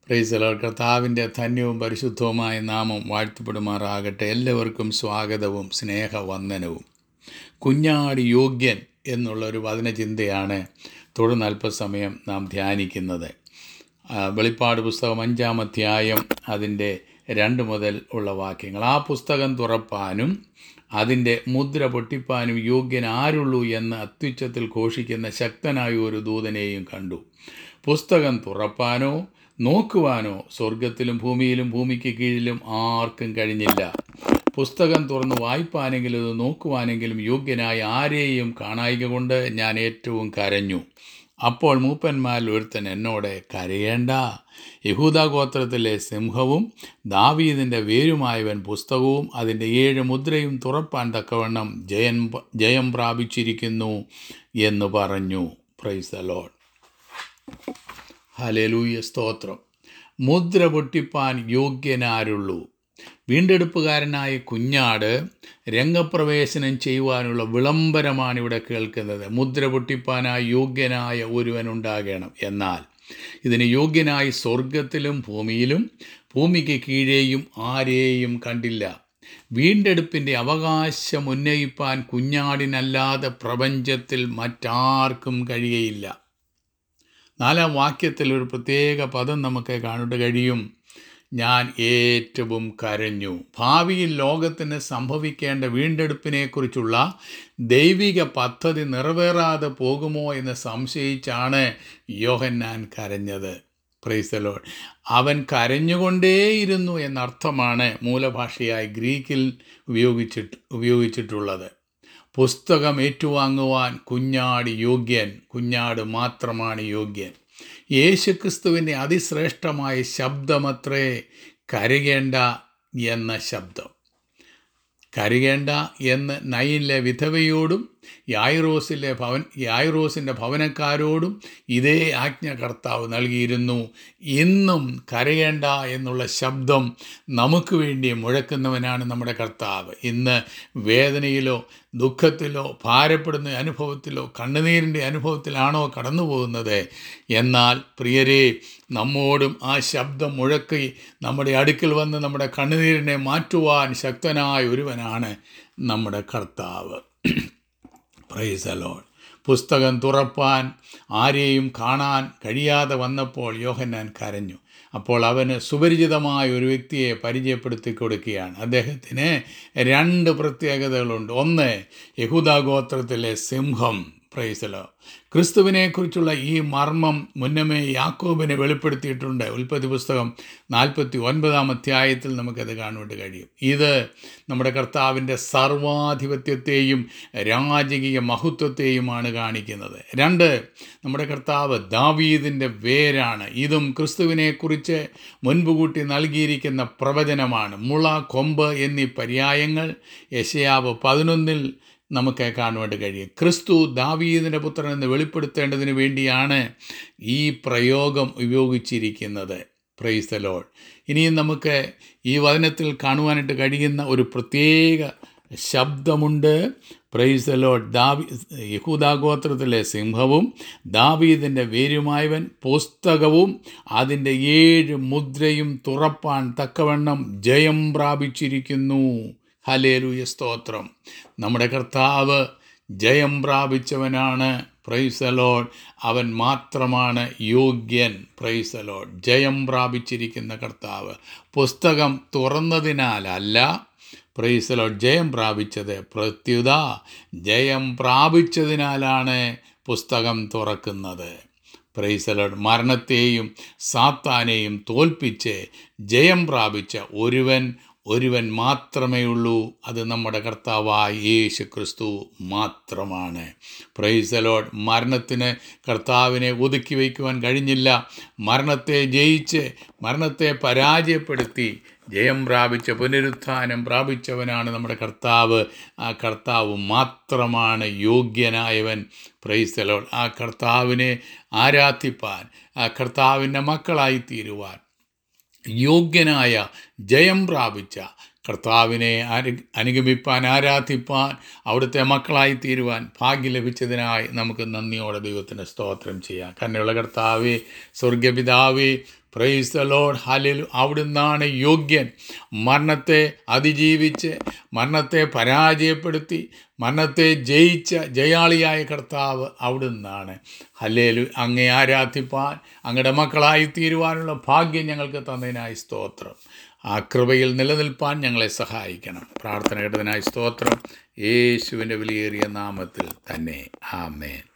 പ്രൈസലോ കർത്താവിൻ്റെ ധന്യവും പരിശുദ്ധവുമായ നാമം വാഴ്ത്തപ്പെടുമാറാകട്ടെ എല്ലാവർക്കും സ്വാഗതവും സ്നേഹവന്ദനവും കുഞ്ഞാടി യോഗ്യൻ എന്നുള്ള ഒരു വചനചിന്തയാണ് തുടർന്ന് അല്പസമയം നാം ധ്യാനിക്കുന്നത് ആ, വെളിപ്പാട് പുസ്തകം അഞ്ചാം അധ്യായം അതിൻ്റെ രണ്ട് മുതൽ ഉള്ള വാക്യങ്ങൾ ആ പുസ്തകം തുറപ്പാനും അതിൻ്റെ മുദ്ര പൊട്ടിപ്പാനും യോഗ്യൻ ആരുള്ളൂ എന്ന് അത്യുച്ചത്തിൽ ഘോഷിക്കുന്ന ശക്തനായ ഒരു ദൂതനെയും കണ്ടു പുസ്തകം തുറപ്പാനോ നോക്കുവാനോ സ്വർഗത്തിലും ഭൂമിയിലും ഭൂമിക്ക് കീഴിലും ആർക്കും കഴിഞ്ഞില്ല പുസ്തകം തുറന്ന് വായിപ്പാനെങ്കിലും ഇത് നോക്കുവാനെങ്കിലും യോഗ്യനായ ആരെയും കാണായിക കൊണ്ട് ഞാൻ ഏറ്റവും കരഞ്ഞു അപ്പോൾ മൂപ്പന്മാരിൽ ഒരുത്തൻ എന്നോട് കരയേണ്ട യഹൂദ ഗോത്രത്തിലെ സിംഹവും ദാവീദിൻ്റെ വേരുമായവൻ പുസ്തകവും അതിൻ്റെ ഏഴ് മുദ്രയും തുറപ്പാൻ തക്കവണ്ണം ജയൻ ജയം പ്രാപിച്ചിരിക്കുന്നു എന്ന് പറഞ്ഞു പ്രൈസ് ദ ലോഡ് ഹലലൂയ സ്തോത്രം മുദ്ര പൊട്ടിപ്പാൻ യോഗ്യനാരുള്ളൂ വീണ്ടെടുപ്പുകാരനായ കുഞ്ഞാട് രംഗപ്രവേശനം ചെയ്യുവാനുള്ള വിളംബരമാണ് ഇവിടെ കേൾക്കുന്നത് മുദ്ര പൊട്ടിപ്പാനായി യോഗ്യനായ ഒരുവൻ ഉണ്ടാകണം എന്നാൽ ഇതിന് യോഗ്യനായി സ്വർഗത്തിലും ഭൂമിയിലും ഭൂമിക്ക് കീഴേയും ആരെയും കണ്ടില്ല വീണ്ടെടുപ്പിൻ്റെ അവകാശം ഉന്നയിപ്പാൻ കുഞ്ഞാടിനല്ലാതെ പ്രപഞ്ചത്തിൽ മറ്റാർക്കും കഴിയയില്ല നാലാം വാക്യത്തിൽ ഒരു പ്രത്യേക പദം നമുക്ക് കാണുക കഴിയും ഞാൻ ഏറ്റവും കരഞ്ഞു ഭാവിയിൽ ലോകത്തിന് സംഭവിക്കേണ്ട വീണ്ടെടുപ്പിനെക്കുറിച്ചുള്ള ദൈവിക പദ്ധതി നിറവേറാതെ പോകുമോ എന്ന് സംശയിച്ചാണ് യോഹന്നാൻ കരഞ്ഞത് പ്രൈസലോൺ അവൻ കരഞ്ഞുകൊണ്ടേയിരുന്നു എന്നർത്ഥമാണ് മൂലഭാഷയായി ഗ്രീക്കിൽ ഉപയോഗിച്ചിട്ട് ഉപയോഗിച്ചിട്ടുള്ളത് പുസ്തകം ഏറ്റുവാങ്ങുവാൻ കുഞ്ഞാട് യോഗ്യൻ കുഞ്ഞാട് മാത്രമാണ് യോഗ്യൻ യേശുക്രിസ്തുവിൻ്റെ അതിശ്രേഷ്ഠമായ ശബ്ദമത്രേ കരകേണ്ട എന്ന ശബ്ദം കരകേണ്ട എന്ന് നയിലെ വിധവയോടും യായിറോസിലെ ഭവൻ യായിറോസിൻ്റെ ഭവനക്കാരോടും ഇതേ ആജ്ഞ കർത്താവ് നൽകിയിരുന്നു ഇന്നും കരയേണ്ട എന്നുള്ള ശബ്ദം നമുക്ക് വേണ്ടി മുഴക്കുന്നവനാണ് നമ്മുടെ കർത്താവ് ഇന്ന് വേദനയിലോ ദുഃഖത്തിലോ ഭാരപ്പെടുന്ന അനുഭവത്തിലോ കണ്ണുനീരിൻ്റെ അനുഭവത്തിലാണോ കടന്നു പോകുന്നത് എന്നാൽ പ്രിയരെ നമ്മോടും ആ ശബ്ദം മുഴക്കി നമ്മുടെ അടുക്കൽ വന്ന് നമ്മുടെ കണ്ണുനീരിനെ മാറ്റുവാൻ ശക്തനായ ഒരുവനാണ് നമ്മുടെ കർത്താവ് പ്രൈസ് അലോൺ പുസ്തകം തുറപ്പാൻ ആരെയും കാണാൻ കഴിയാതെ വന്നപ്പോൾ യോഹന്നാൻ കരഞ്ഞു അപ്പോൾ അവന് സുപരിചിതമായ ഒരു വ്യക്തിയെ പരിചയപ്പെടുത്തി കൊടുക്കുകയാണ് അദ്ദേഹത്തിന് രണ്ട് പ്രത്യേകതകളുണ്ട് ഒന്ന് യഹൂദ ഗോത്രത്തിലെ സിംഹം പ്രൈസലോ ക്രിസ്തുവിനെക്കുറിച്ചുള്ള ഈ മർമ്മം മുന്നമേ യാക്കോബിനെ വെളിപ്പെടുത്തിയിട്ടുണ്ട് ഉൽപ്പത്തി പുസ്തകം നാൽപ്പത്തി ഒൻപതാം അധ്യായത്തിൽ നമുക്കത് കാണുവാൻ കഴിയും ഇത് നമ്മുടെ കർത്താവിൻ്റെ സർവാധിപത്യത്തെയും രാജകീയ മഹത്വത്തെയുമാണ് കാണിക്കുന്നത് രണ്ട് നമ്മുടെ കർത്താവ് ദാവീദിൻ്റെ വേരാണ് ഇതും ക്രിസ്തുവിനെക്കുറിച്ച് മുൻപ് കൂട്ടി നൽകിയിരിക്കുന്ന പ്രവചനമാണ് മുള കൊമ്പ് എന്നീ പര്യായങ്ങൾ യശയാവ് പതിനൊന്നിൽ നമുക്ക് കാണുവാൻ കഴിയും ക്രിസ്തു ദാവീദിൻ്റെ പുത്രൻ എന്ന് വെളിപ്പെടുത്തേണ്ടതിന് വേണ്ടിയാണ് ഈ പ്രയോഗം ഉപയോഗിച്ചിരിക്കുന്നത് പ്രൈസ് ദ ലോഡ് ഇനിയും നമുക്ക് ഈ വചനത്തിൽ കാണുവാനായിട്ട് കഴിയുന്ന ഒരു പ്രത്യേക ശബ്ദമുണ്ട് പ്രൈസ് ദ ലോഡ് ദാവി യഹൂദാഗോത്രത്തിലെ സിംഹവും ദാവീദിൻ്റെ വേരുമായവൻ പുസ്തകവും അതിൻ്റെ ഏഴ് മുദ്രയും തുറപ്പാൻ തക്കവണ്ണം ജയം പ്രാപിച്ചിരിക്കുന്നു ഹലേലുയ സ്തോത്രം നമ്മുടെ കർത്താവ് ജയം പ്രാപിച്ചവനാണ് പ്രൈസലോഡ് അവൻ മാത്രമാണ് യോഗ്യൻ പ്രൈസലോഡ് ജയം പ്രാപിച്ചിരിക്കുന്ന കർത്താവ് പുസ്തകം തുറന്നതിനാലല്ല പ്രൈസലോഡ് ജയം പ്രാപിച്ചത് പ്രത്യുത ജയം പ്രാപിച്ചതിനാലാണ് പുസ്തകം തുറക്കുന്നത് പ്രൈസലോഡ് മരണത്തെയും സാത്താനെയും തോൽപ്പിച്ച് ജയം പ്രാപിച്ച ഒരുവൻ ഒരുവൻ മാത്രമേ ഉള്ളൂ അത് നമ്മുടെ കർത്താവായ യേശു ക്രിസ്തു മാത്രമാണ് പ്രൈസലോഡ് മരണത്തിന് കർത്താവിനെ ഒതുക്കി വയ്ക്കുവാൻ കഴിഞ്ഞില്ല മരണത്തെ ജയിച്ച് മരണത്തെ പരാജയപ്പെടുത്തി ജയം പ്രാപിച്ച പുനരുത്ഥാനം പ്രാപിച്ചവനാണ് നമ്മുടെ കർത്താവ് ആ കർത്താവ് മാത്രമാണ് യോഗ്യനായവൻ പ്രൈസലോഡ് ആ കർത്താവിനെ ആരാധിപ്പാൻ ആ കർത്താവിൻ്റെ മക്കളായി തീരുവാൻ യോഗ്യനായ ജയം പ്രാപിച്ച കർത്താവിനെ അനു അനുഗമിപ്പാൻ ആരാധിപ്പാൻ അവിടുത്തെ മക്കളായി തീരുവാൻ ഭാഗ്യം ലഭിച്ചതിനായി നമുക്ക് നന്ദിയോടെ ദൈവത്തിന് സ്തോത്രം ചെയ്യാം കന്നുള്ള കർത്താവേ സ്വർഗപിതാവേ പ്രൈസ് ദ ലോഡ് ഹലിൽ അവിടുന്നാണ് യോഗ്യൻ മരണത്തെ അതിജീവിച്ച് മരണത്തെ പരാജയപ്പെടുത്തി മരണത്തെ ജയിച്ച ജയാളിയായ കർത്താവ് അവിടുന്നാണ് ഹല്ലേലു അങ്ങേ ആരാധിപ്പാൻ അങ്ങയുടെ മക്കളായി തീരുവാനുള്ള ഭാഗ്യം ഞങ്ങൾക്ക് തന്നതിനായി സ്തോത്രം ആ കൃപയിൽ നിലനിൽപ്പാൻ ഞങ്ങളെ സഹായിക്കണം പ്രാർത്ഥന കേട്ടതിനായി സ്തോത്രം യേശുവിൻ്റെ വിലയേറിയ നാമത്തിൽ തന്നെ ആമേൻ